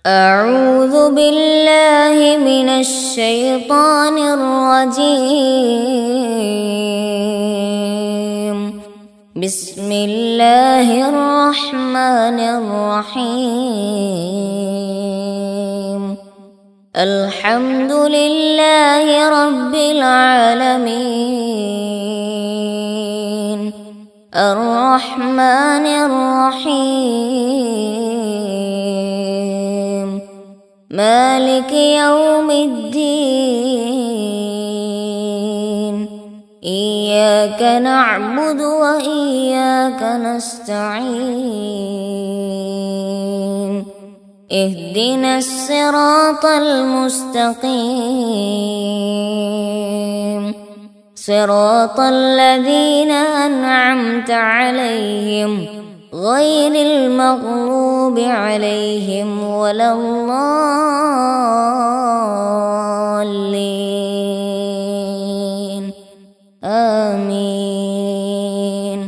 أعوذ بالله من الشيطان الرجيم بسم الله الرحمن الرحيم الحمد لله رب العالمين الرحمن الرحيم مالك يوم الدين إياك نعبد وإياك نستعين اهدنا الصراط المستقيم صراط الذين أنعمت عليهم غير المغضوب عليهم ولا الضالين آمين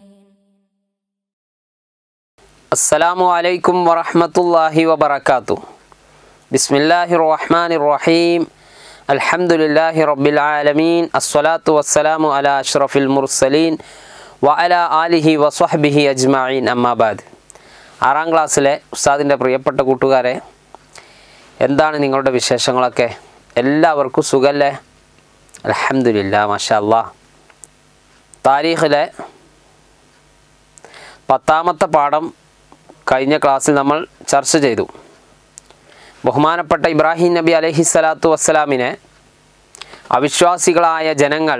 അസ്സലാമു അലൈക്കും വറഹ്മത്തുള്ളാഹി വബറകാതു ബിസ്മില്ലാഹിർ റഹ്മാനിർ റഹീം അൽഹംദുലില്ലാഹി റബ്ബിൽ ആലമീൻ അസ്സലാത്തു വസ്സലാമു അലാ അഷ്റഫിൽ മുർസലീൻ വ അലാ ആലിഹി വസ്വഹ്ബിഹി അജ്മഈൻ അമ്മാബാദ് ആറാം ക്ലാസ്സിലെ ഉസ്താദിൻ്റെ പ്രിയപ്പെട്ട കൂട്ടുകാരെ എന്താണ് നിങ്ങളുടെ വിശേഷങ്ങളൊക്കെ എല്ലാവർക്കും സുഖല്ലേ അൽഹംദുലില്ലാ മാഷാ അല്ലാ താരീഖിലെ പത്താമത്തെ പാഠം കഴിഞ്ഞ ക്ലാസ്സിൽ നമ്മൾ ചർച്ച ചെയ്തു ബഹുമാനപ്പെട്ട ഇബ്രാഹിം നബി അലഹി സ്വലാത്തു വസ്സലാമിനെ അവിശ്വാസികളായ ജനങ്ങൾ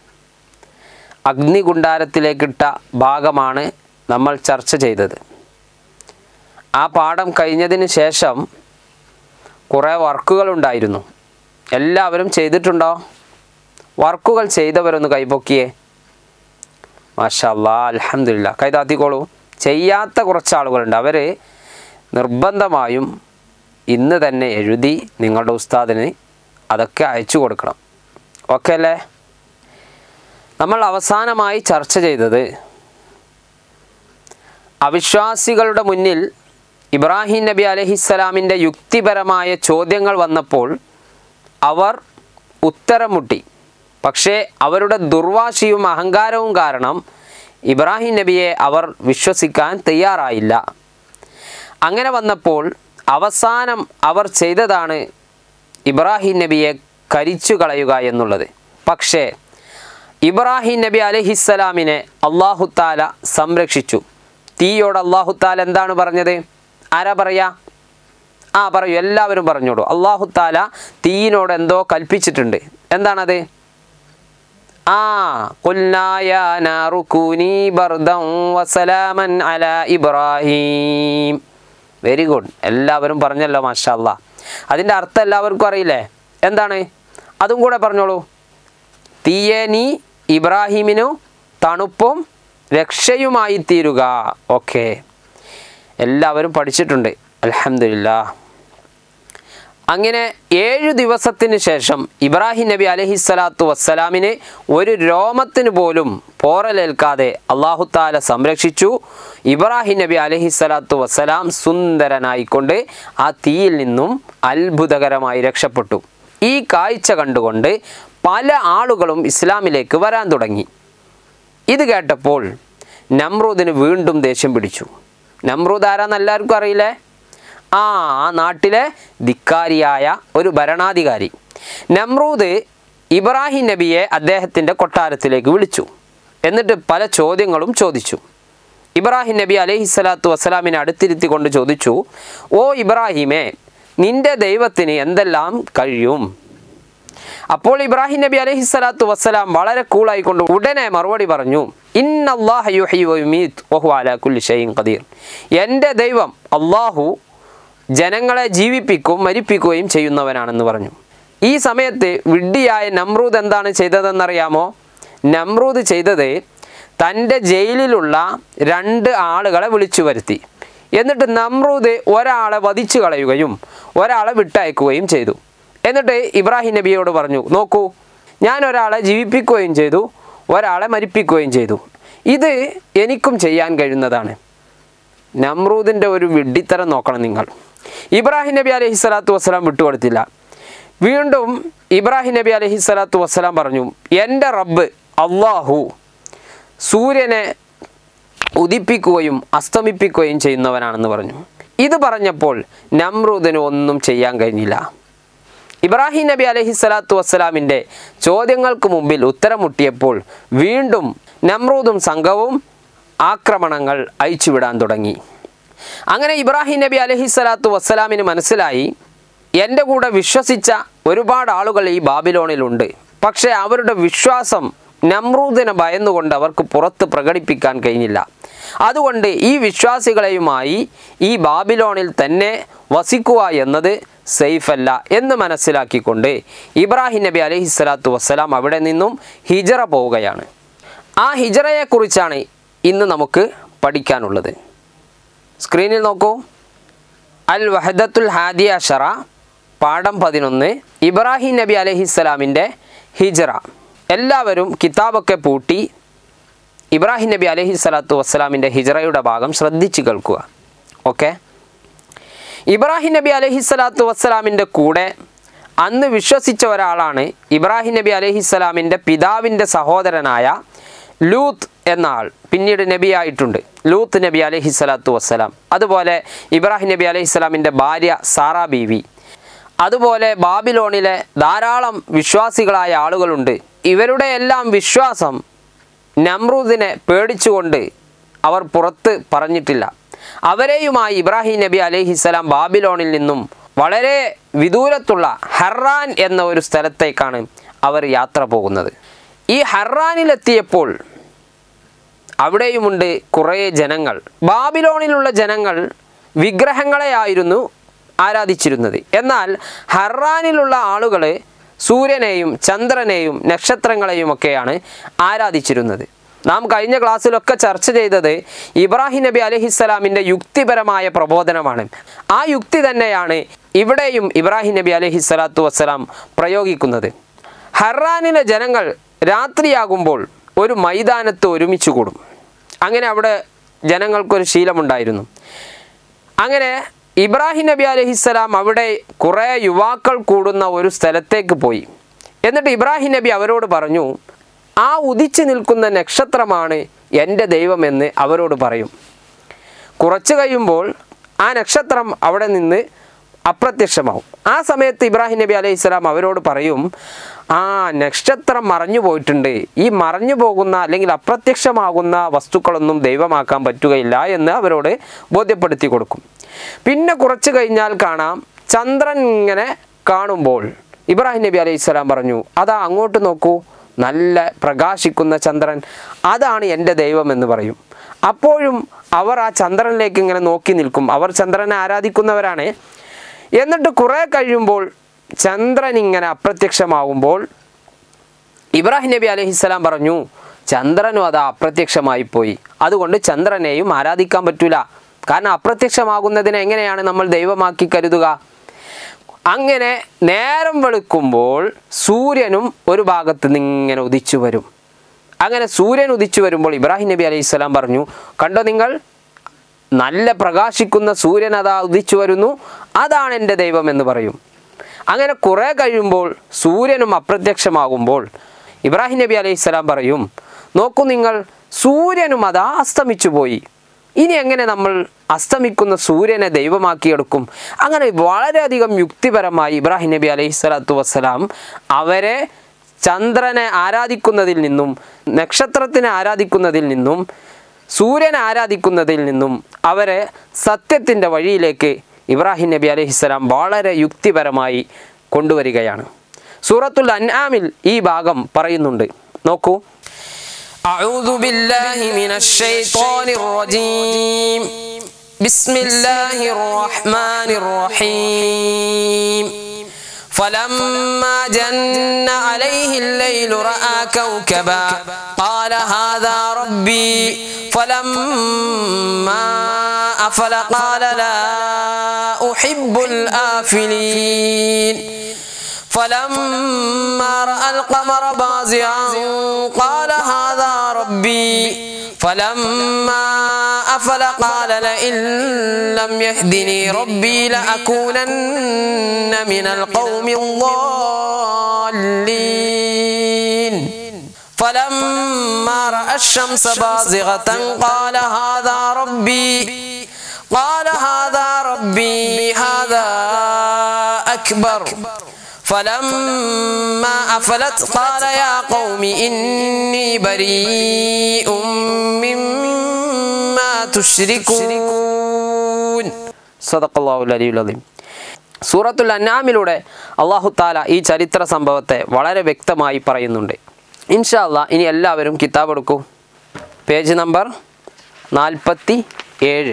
അഗ്നികുണ്ടാരത്തിലേക്കിട്ട ഭാഗമാണ് നമ്മൾ ചർച്ച ചെയ്തത് ആ പാഠം കഴിഞ്ഞതിന് ശേഷം കുറേ വർക്കുകളുണ്ടായിരുന്നു എല്ലാവരും ചെയ്തിട്ടുണ്ടോ വർക്കുകൾ ചെയ്തവരൊന്ന് കൈപൊക്കിയേ മാഷാ അല്ലാ അലഹമില്ല കൈതാത്തിക്കോളൂ ചെയ്യാത്ത കുറച്ച് ആളുകളുണ്ട് അവർ നിർബന്ധമായും ഇന്ന് തന്നെ എഴുതി നിങ്ങളുടെ ഉസ്താദിന് അതൊക്കെ അയച്ചു കൊടുക്കണം ഓക്കെ അല്ലേ നമ്മൾ അവസാനമായി ചർച്ച ചെയ്തത് അവിശ്വാസികളുടെ മുന്നിൽ ഇബ്രാഹിം നബി അലഹിസ്സലാമിൻ്റെ യുക്തിപരമായ ചോദ്യങ്ങൾ വന്നപ്പോൾ അവർ ഉത്തരം മുട്ടി പക്ഷേ അവരുടെ ദുർവാശിയും അഹങ്കാരവും കാരണം ഇബ്രാഹിം നബിയെ അവർ വിശ്വസിക്കാൻ തയ്യാറായില്ല അങ്ങനെ വന്നപ്പോൾ അവസാനം അവർ ചെയ്തതാണ് ഇബ്രാഹിം നബിയെ കരിച്ചു കളയുക എന്നുള്ളത് പക്ഷേ ഇബ്രാഹിം നബി അലഹിസ്സലാമിനെ അള്ളാഹുത്താല സംരക്ഷിച്ചു തീയോട് അള്ളാഹുത്താല എന്താണ് പറഞ്ഞത് ആരാ പറയാ ആ പറയൂ എല്ലാവരും പറഞ്ഞോളൂ അള്ളാഹുത്താല തീയിനോട് എന്തോ കൽപ്പിച്ചിട്ടുണ്ട് എന്താണത് ആ ഖുൽനായ നാറു കൂനി ബർദം വസലാമൻ അല ഇബ്രാഹിം വെരി ഗുഡ് എല്ലാവരും പറഞ്ഞല്ലോ മാഷാ അല്ലാ അതിൻ്റെ അർത്ഥം എല്ലാവർക്കും അറിയില്ലേ എന്താണ് അതും കൂടെ പറഞ്ഞോളൂ തീയെ നീ ഇബ്രാഹിമിനു തണുപ്പും രക്ഷയുമായി തീരുക ഓക്കെ എല്ലാവരും പഠിച്ചിട്ടുണ്ട് അലഹമില്ല അങ്ങനെ ഏഴു ദിവസത്തിന് ശേഷം ഇബ്രാഹിം നബി അലഹിസ്സലാത്തു വസ്സലാമിന് ഒരു രോമത്തിന് പോലും പോറലേൽക്കാതെ അള്ളാഹുത്താല സംരക്ഷിച്ചു ഇബ്രാഹിം നബി അലഹിസ്സലാത്തു വസ്സലാം സുന്ദരനായിക്കൊണ്ട് ആ തീയിൽ നിന്നും അത്ഭുതകരമായി രക്ഷപ്പെട്ടു ഈ കാഴ്ച കണ്ടുകൊണ്ട് പല ആളുകളും ഇസ്ലാമിലേക്ക് വരാൻ തുടങ്ങി ഇത് കേട്ടപ്പോൾ നമ്രൂദിന് വീണ്ടും ദേഷ്യം പിടിച്ചു നമ്രൂദ് ആരാന്ന് എല്ലാവർക്കും അറിയില്ലേ ആ ആ നാട്ടിലെ ധിക്കാരിയായ ഒരു ഭരണാധികാരി നമ്രൂദ് ഇബ്രാഹിം നബിയെ അദ്ദേഹത്തിൻ്റെ കൊട്ടാരത്തിലേക്ക് വിളിച്ചു എന്നിട്ട് പല ചോദ്യങ്ങളും ചോദിച്ചു ഇബ്രാഹിം നബി അലഹിസ്സലാത്തു വസ്സലാമിനെ അടുത്തിരുത്തി കൊണ്ട് ചോദിച്ചു ഓ ഇബ്രാഹിമേ നിന്റെ ദൈവത്തിന് എന്തെല്ലാം കഴിയും അപ്പോൾ ഇബ്രാഹിം നബി അലഹിസ്സലാത്തു വസ്സലാം വളരെ കൂളായിക്കൊണ്ട് ഉടനെ മറുപടി പറഞ്ഞു ഖദീർ എൻ്റെ ദൈവം അള്ളാഹു ജനങ്ങളെ ജീവിപ്പിക്കും മരിപ്പിക്കുകയും ചെയ്യുന്നവനാണെന്ന് പറഞ്ഞു ഈ സമയത്ത് വിഡ്ഢിയായ നമ്രൂദ് എന്താണ് ചെയ്തതെന്നറിയാമോ നമ്രൂദ് ചെയ്തത് തൻ്റെ ജയിലിലുള്ള രണ്ട് ആളുകളെ വിളിച്ചു വരുത്തി എന്നിട്ട് നമ്രൂദ് ഒരാളെ വധിച്ചു കളയുകയും ഒരാളെ വിട്ടയക്കുകയും ചെയ്തു എന്നിട്ട് ഇബ്രാഹിം നബിയോട് പറഞ്ഞു നോക്കൂ ഞാൻ ഒരാളെ ജീവിപ്പിക്കുകയും ചെയ്തു ഒരാളെ മരിപ്പിക്കുകയും ചെയ്തു ഇത് എനിക്കും ചെയ്യാൻ കഴിയുന്നതാണ് നമ്രൂദിൻ്റെ ഒരു വിഡ്ഢിത്തരം നോക്കണം നിങ്ങൾ ഇബ്രാഹിം നബി അലൈഹി സ്വലാത്തു വസ്സലാം വിട്ടുകൊടുത്തില്ല വീണ്ടും ഇബ്രാഹിം നബി അലൈഹി സ്വലാത്തു വസ്സലാം പറഞ്ഞു എൻ്റെ റബ്ബ് അള്ളാഹു സൂര്യനെ ഉദിപ്പിക്കുകയും അസ്തമിപ്പിക്കുകയും ചെയ്യുന്നവനാണെന്ന് പറഞ്ഞു ഇത് പറഞ്ഞപ്പോൾ നമ്രൂദിന് ഒന്നും ചെയ്യാൻ കഴിഞ്ഞില്ല ഇബ്രാഹിം നബി അലൈഹി സ്വലാത്തു വസ്സലാമിൻ്റെ ചോദ്യങ്ങൾക്ക് മുമ്പിൽ ഉത്തരം മുട്ടിയപ്പോൾ വീണ്ടും നമ്രൂദും സംഘവും ആക്രമണങ്ങൾ അയച്ചുവിടാൻ തുടങ്ങി അങ്ങനെ ഇബ്രാഹിം നബി അലൈഹി സ്വലാത്തു വസ്സലാമിന് മനസ്സിലായി എൻ്റെ കൂടെ വിശ്വസിച്ച ഒരുപാട് ആളുകൾ ഈ ബാബിലോണിലുണ്ട് പക്ഷേ അവരുടെ വിശ്വാസം നമ്രൂദിനെ ഭയന്നുകൊണ്ട് അവർക്ക് പുറത്ത് പ്രകടിപ്പിക്കാൻ കഴിഞ്ഞില്ല അതുകൊണ്ട് ഈ വിശ്വാസികളെയുമായി ഈ ബാബിലോണിൽ തന്നെ വസിക്കുക എന്നത് സേഫല്ല എന്ന് മനസ്സിലാക്കിക്കൊണ്ട് ഇബ്രാഹിം നബി അലൈഹി സ്വലാത്തു വസ്സലാം അവിടെ നിന്നും ഹിജറ പോവുകയാണ് ആ ഹിജറയെക്കുറിച്ചാണ് ഇന്ന് നമുക്ക് പഠിക്കാനുള്ളത് സ്ക്രീനിൽ നോക്കൂ അൽ വഹദത്തുൽ ഹാദിയ ഷറ പാഠം പതിനൊന്ന് ഇബ്രാഹിം നബി അലഹിസ്സലാമിൻ്റെ ഹിജറ എല്ലാവരും കിതാബൊക്കെ പൂട്ടി ഇബ്രാഹിം നബി അലഹി സ്വലാത്തു വസ്സലാമിൻ്റെ ഹിജറയുടെ ഭാഗം ശ്രദ്ധിച്ച് കേൾക്കുക ഓക്കെ ഇബ്രാഹിം നബി അലഹി സ്വലാത്തു വസ്സലാമിൻ്റെ കൂടെ അന്ന് വിശ്വസിച്ച ഒരാളാണ് ഇബ്രാഹിം നബി അലഹി സ്വലാമിൻ്റെ പിതാവിൻ്റെ സഹോദരനായ ലൂത്ത് എന്ന ആൾ പിന്നീട് നബിയായിട്ടുണ്ട് ലൂത്ത് നബി അലഹി സ്വലാത്തു വസ്സലാം അതുപോലെ ഇബ്രാഹിം നബി അലഹി സ്വലാമിൻ്റെ ഭാര്യ സാറാ ബീവി അതുപോലെ ബാബിലോണിലെ ധാരാളം വിശ്വാസികളായ ആളുകളുണ്ട് ഇവരുടെ എല്ലാം വിശ്വാസം നമ്രൂദിനെ പേടിച്ചുകൊണ്ട് അവർ പുറത്ത് പറഞ്ഞിട്ടില്ല അവരെയുമായി ഇബ്രാഹിം നബി അലൈഹിസ്സലാം ബാബിലോണിൽ നിന്നും വളരെ വിദൂരത്തുള്ള ഹർറാൻ എന്ന ഒരു സ്ഥലത്തേക്കാണ് അവർ യാത്ര പോകുന്നത് ഈ ഹർറാനിലെത്തിയപ്പോൾ അവിടെയുമുണ്ട് കുറേ ജനങ്ങൾ ബാബിലോണിലുള്ള ജനങ്ങൾ വിഗ്രഹങ്ങളെയായിരുന്നു ആരാധിച്ചിരുന്നത് എന്നാൽ ഹർറാനിലുള്ള ആളുകൾ സൂര്യനെയും ചന്ദ്രനെയും നക്ഷത്രങ്ങളെയും ഒക്കെയാണ് ആരാധിച്ചിരുന്നത് നാം കഴിഞ്ഞ ക്ലാസ്സിലൊക്കെ ചർച്ച ചെയ്തത് ഇബ്രാഹിം നബി അലഹിസ്സലാമിൻ്റെ യുക്തിപരമായ പ്രബോധനമാണ് ആ യുക്തി തന്നെയാണ് ഇവിടെയും ഇബ്രാഹിം നബി അലഹി സ്വലാത്തു വസ്സലാം പ്രയോഗിക്കുന്നത് ഹർറാനിലെ ജനങ്ങൾ രാത്രിയാകുമ്പോൾ ഒരു മൈതാനത്ത് ഒരുമിച്ച് കൂടും അങ്ങനെ അവിടെ ജനങ്ങൾക്കൊരു ശീലമുണ്ടായിരുന്നു അങ്ങനെ ഇബ്രാഹിം നബി അലഹിസ്സലാം അവിടെ കുറേ യുവാക്കൾ കൂടുന്ന ഒരു സ്ഥലത്തേക്ക് പോയി എന്നിട്ട് ഇബ്രാഹിം നബി അവരോട് പറഞ്ഞു ആ ഉദിച്ചു നിൽക്കുന്ന നക്ഷത്രമാണ് എൻ്റെ ദൈവമെന്ന് അവരോട് പറയും കുറച്ച് കഴിയുമ്പോൾ ആ നക്ഷത്രം അവിടെ നിന്ന് അപ്രത്യക്ഷമാവും ആ സമയത്ത് ഇബ്രാഹിം നബി അലൈഹി സ്വലാം അവരോട് പറയും ആ നക്ഷത്രം മറഞ്ഞു പോയിട്ടുണ്ട് ഈ മറഞ്ഞു പോകുന്ന അല്ലെങ്കിൽ അപ്രത്യക്ഷമാകുന്ന വസ്തുക്കളൊന്നും ദൈവമാക്കാൻ പറ്റുകയില്ല എന്ന് അവരോട് ബോധ്യപ്പെടുത്തി കൊടുക്കും പിന്നെ കുറച്ച് കഴിഞ്ഞാൽ കാണാം ചന്ദ്രൻ ഇങ്ങനെ കാണുമ്പോൾ ഇബ്രാഹിം നബി അലൈഹി സ്വലാം പറഞ്ഞു അതാ അങ്ങോട്ട് നോക്കൂ നല്ല പ്രകാശിക്കുന്ന ചന്ദ്രൻ അതാണ് എൻ്റെ ദൈവം എന്ന് പറയും അപ്പോഴും അവർ ആ ചന്ദ്രനിലേക്ക് ഇങ്ങനെ നോക്കി നിൽക്കും അവർ ചന്ദ്രനെ ആരാധിക്കുന്നവരാണ് എന്നിട്ട് കുറേ കഴിയുമ്പോൾ ചന്ദ്രൻ ഇങ്ങനെ അപ്രത്യക്ഷമാവുമ്പോൾ ഇബ്രാഹിം നബി അലഹിസ്സലാം പറഞ്ഞു ചന്ദ്രനും അത് അപ്രത്യക്ഷമായി പോയി അതുകൊണ്ട് ചന്ദ്രനെയും ആരാധിക്കാൻ പറ്റൂല കാരണം അപ്രത്യക്ഷമാകുന്നതിനെ എങ്ങനെയാണ് നമ്മൾ ദൈവമാക്കി കരുതുക അങ്ങനെ നേരം വെളുക്കുമ്പോൾ സൂര്യനും ഒരു ഭാഗത്ത് നിന്ന് ഇങ്ങനെ ഉദിച്ചു വരും അങ്ങനെ സൂര്യൻ ഉദിച്ചു വരുമ്പോൾ ഇബ്രാഹിം നബി അലൈഹി സ്വലാം പറഞ്ഞു കണ്ടോ നിങ്ങൾ നല്ല പ്രകാശിക്കുന്ന സൂര്യൻ അതാ ഉദിച്ചു വരുന്നു അതാണ് എൻ്റെ ദൈവം എന്ന് പറയും അങ്ങനെ കുറേ കഴിയുമ്പോൾ സൂര്യനും അപ്രത്യക്ഷമാകുമ്പോൾ ഇബ്രാഹിം നബി അലൈഹി സ്വലാം പറയും നോക്കൂ നിങ്ങൾ സൂര്യനും അതാ അസ്തമിച്ചു പോയി ഇനി എങ്ങനെ നമ്മൾ അസ്തമിക്കുന്ന സൂര്യനെ ദൈവമാക്കിയെടുക്കും അങ്ങനെ വളരെയധികം യുക്തിപരമായി ഇബ്രാഹിം നബി അലൈഹി സ്വലാത്തു വസ്സലാം അവരെ ചന്ദ്രനെ ആരാധിക്കുന്നതിൽ നിന്നും നക്ഷത്രത്തിനെ ആരാധിക്കുന്നതിൽ നിന്നും സൂര്യനെ ആരാധിക്കുന്നതിൽ നിന്നും അവരെ സത്യത്തിൻ്റെ വഴിയിലേക്ക് ഇബ്രാഹിം നബി അലഹിസ്സലാം വളരെ യുക്തിപരമായി കൊണ്ടുവരികയാണ് സൂറത്തുൽ അൻആമിൽ ഈ ഭാഗം പറയുന്നുണ്ട് നോക്കൂ أعوذ بالله من الشيطان الرجيم بسم الله الرحمن الرحيم فلما جن عليه الليل رأى كوكبا قال هذا ربي فلما أفل قال لا أحب الآفلين فلما رأى القمر بازعا قال هذا ربي فلما أفل قال لئن لم يهدني ربي لأكونن من القوم الضالين فلما رأى الشمس بازغة قال هذا ربي قال هذا ربي هذا أكبر فلما أفلت قال يا قوم إني بريء مما تشركون صدق الله العلي العظيم സൂറത്തുൽ അന്നാമിലൂടെ അള്ളാഹു താല ഈ ചരിത്ര സംഭവത്തെ വളരെ വ്യക്തമായി പറയുന്നുണ്ട് ഇൻഷാ അല്ലാ ഇനി എല്ലാവരും കിതാബ് എടുക്കൂ പേജ് നമ്പർ നാൽപ്പത്തി ഏഴ്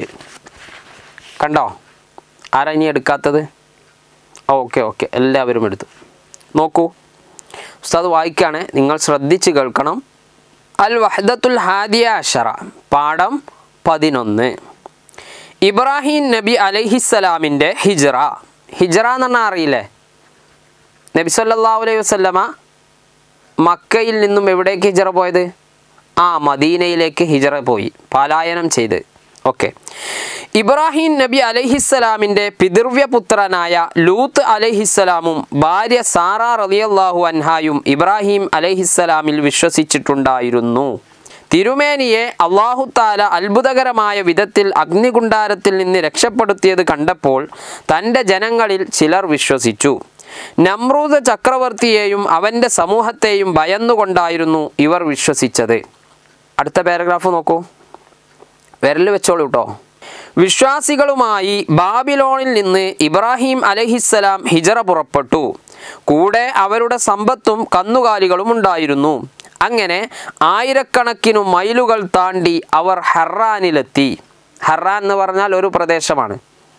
കണ്ടോ ആരാ ഇനി എടുക്കാത്തത് ഓക്കെ ഓക്കെ എല്ലാവരും എടുത്തു നോക്കൂ ഉസ്താദ് വായിക്കുകയാണ് നിങ്ങൾ ശ്രദ്ധിച്ച് കേൾക്കണം അൽ വഹദത്തുൽ ഹാദിയ അഷറ പാഠം പതിനൊന്ന് ഇബ്രാഹിം നബി അലൈഹിസ്സലാമിൻ്റെ ഹിജറ ഹിജറ എന്ന് പറഞ്ഞാൽ അറിയില്ലേ നബി സല്ലല്ലാഹു അലൈഹി വസല്ലമ മക്കയിൽ നിന്നും എവിടേക്ക് ഹിജറ പോയത് ആ മദീനയിലേക്ക് ഹിജറ പോയി പലായനം ചെയ്ത് ഓക്കെ ഇബ്രാഹിം നബി അലൈഹിസ്സലാമിൻ്റെ പിതൃവ്യപുത്രനായ ലൂത്ത് അലൈഹിസ്സലാമും ഭാര്യ സാറ റളിയല്ലാഹു അൻഹായും ഇബ്രാഹിം അലൈഹിസ്സലാമിൽ വിശ്വസിച്ചിട്ടുണ്ടായിരുന്നു തിരുമേനിയെ അള്ളാഹുത്താല അത്ഭുതകരമായ വിധത്തിൽ അഗ്നികുണ്ടാരത്തിൽ നിന്ന് രക്ഷപ്പെടുത്തിയത് കണ്ടപ്പോൾ തൻ്റെ ജനങ്ങളിൽ ചിലർ വിശ്വസിച്ചു നമ്രൂദ ചക്രവർത്തിയെയും അവൻ്റെ സമൂഹത്തെയും ഭയന്നുകൊണ്ടായിരുന്നു ഇവർ വിശ്വസിച്ചത് അടുത്ത പാരഗ്രാഫ് നോക്കൂ വിരൽ വെച്ചോളൂ കേട്ടോ വിശ്വാസികളുമായി ബാബിലോണിൽ നിന്ന് ഇബ്രാഹിം അലഹിസ്സലാം ഹിജറ പുറപ്പെട്ടു കൂടെ അവരുടെ സമ്പത്തും കന്നുകാലികളും ഉണ്ടായിരുന്നു അങ്ങനെ ആയിരക്കണക്കിനു മൈലുകൾ താണ്ടി അവർ ഹർറാനിലെത്തി ഹർറാൻ എന്ന് പറഞ്ഞാൽ ഒരു പ്രദേശമാണ്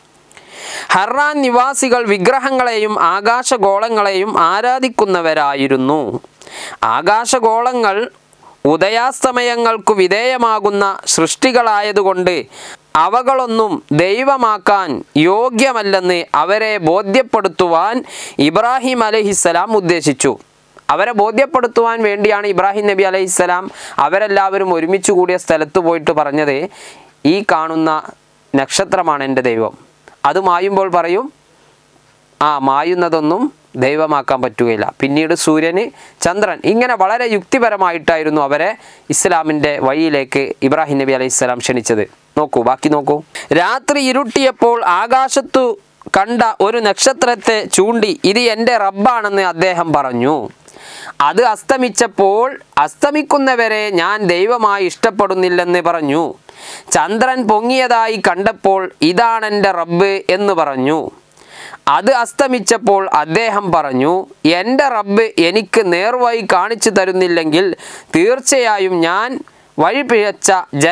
ഹർറാൻ നിവാസികൾ വിഗ്രഹങ്ങളെയും ആകാശഗോളങ്ങളെയും ആരാധിക്കുന്നവരായിരുന്നു ആകാശഗോളങ്ങൾ ഉദയാസ്തമയങ്ങൾക്കു വിധേയമാകുന്ന സൃഷ്ടികളായതുകൊണ്ട് അവകളൊന്നും ദൈവമാക്കാൻ യോഗ്യമല്ലെന്ന് അവരെ ബോധ്യപ്പെടുത്തുവാൻ ഇബ്രാഹിം അലഹിസ്സലാം ഉദ്ദേശിച്ചു അവരെ ബോധ്യപ്പെടുത്തുവാൻ വേണ്ടിയാണ് ഇബ്രാഹിം നബി അലൈഹിസ്സലാം അവരെല്ലാവരും ഒരുമിച്ച് കൂടിയ സ്ഥലത്ത് പോയിട്ട് പറഞ്ഞത് ഈ കാണുന്ന നക്ഷത്രമാണ് എൻ്റെ ദൈവം അത് മായുമ്പോൾ പറയും ആ മായുന്നതൊന്നും ദൈവമാക്കാൻ പറ്റുകയില്ല പിന്നീട് സൂര്യന് ചന്ദ്രൻ ഇങ്ങനെ വളരെ യുക്തിപരമായിട്ടായിരുന്നു അവരെ ഇസ്ലാമിൻ്റെ വഴിയിലേക്ക് ഇബ്രാഹിം നബി അലൈഹി സ്വലാം ക്ഷണിച്ചത് നോക്കൂ ബാക്കി നോക്കൂ രാത്രി ഇരുട്ടിയപ്പോൾ ആകാശത്തു കണ്ട ഒരു നക്ഷത്രത്തെ ചൂണ്ടി ഇത് എൻ്റെ റബ്ബാണെന്ന് അദ്ദേഹം പറഞ്ഞു അത് അസ്തമിച്ചപ്പോൾ അസ്തമിക്കുന്നവരെ ഞാൻ ദൈവമായി ഇഷ്ടപ്പെടുന്നില്ലെന്ന് പറഞ്ഞു ചന്ദ്രൻ പൊങ്ങിയതായി കണ്ടപ്പോൾ ഇതാണെൻ്റെ റബ്ബ് എന്ന് പറഞ്ഞു അത് അസ്തമിച്ചപ്പോൾ അദ്ദേഹം പറഞ്ഞു എൻ്റെ റബ്ബ് എനിക്ക് നേർവഴി കാണിച്ചു തരുന്നില്ലെങ്കിൽ തീർച്ചയായും ഞാൻ വഴിപിഴച്ച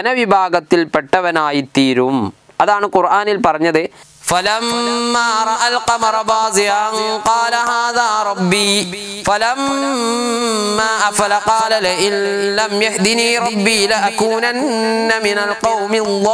ജനവിഭാഗത്തിൽപ്പെട്ടവനായിത്തീരും അതാണ് ഖുർആനിൽ പറഞ്ഞത് فلما رأى القمر بازغا قال هذا ربي فلما أفل قال لئن لم يهدني ربي لأكونن من القوم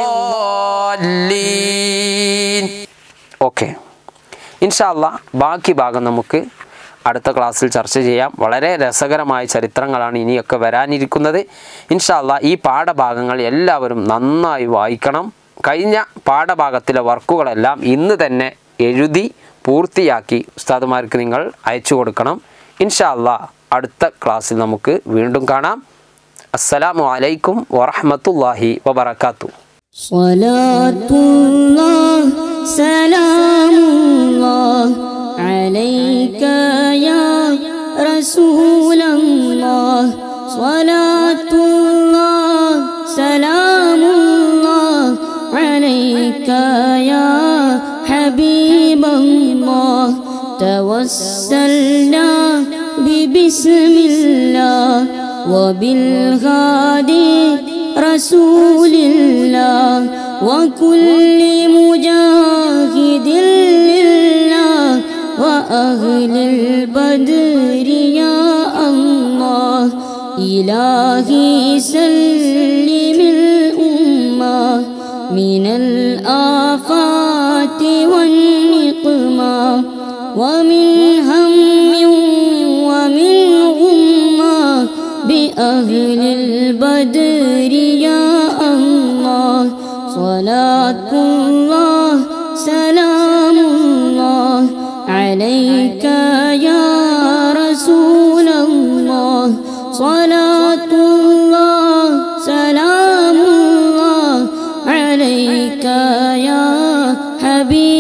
الضالين ഓക്കെ ഇൻഷാല്ല ബാക്കി ഭാഗം നമുക്ക് അടുത്ത ക്ലാസ്സിൽ ചർച്ച ചെയ്യാം വളരെ രസകരമായ ചരിത്രങ്ങളാണ് ഇനിയൊക്കെ വരാനിരിക്കുന്നത് ഇൻഷാല്ല ഈ പാഠഭാഗങ്ങൾ എല്ലാവരും നന്നായി വായിക്കണം കഴിഞ്ഞ പാഠഭാഗത്തിലെ വർക്കുകളെല്ലാം ഇന്ന് തന്നെ എഴുതി പൂർത്തിയാക്കി ഉസ്താദുമാർക്ക് നിങ്ങൾ അയച്ചു കൊടുക്കണം ഇൻഷാല്ല അടുത്ത ക്ലാസ്സിൽ നമുക്ക് വീണ്ടും കാണാം അസ്സലാമു അലൈക്കും വറഹമത്തല്ലാഹി വബർക്കാത്തു صلاة الله سلام الله عليك يا رسول الله صلاة الله سلام الله عليك يا حبيب الله توسلنا ببسم الله وبالهادي رسول الله وكل مجاهد لله وأهل البدر يا الله إلهي سلم الأمة من الآفات والنقمة ومن هم ومن غمة بأهل البدر يا الله صلاة الله سلام الله عليك يا رسول الله صلاة الله سلام الله عليك يا حبيب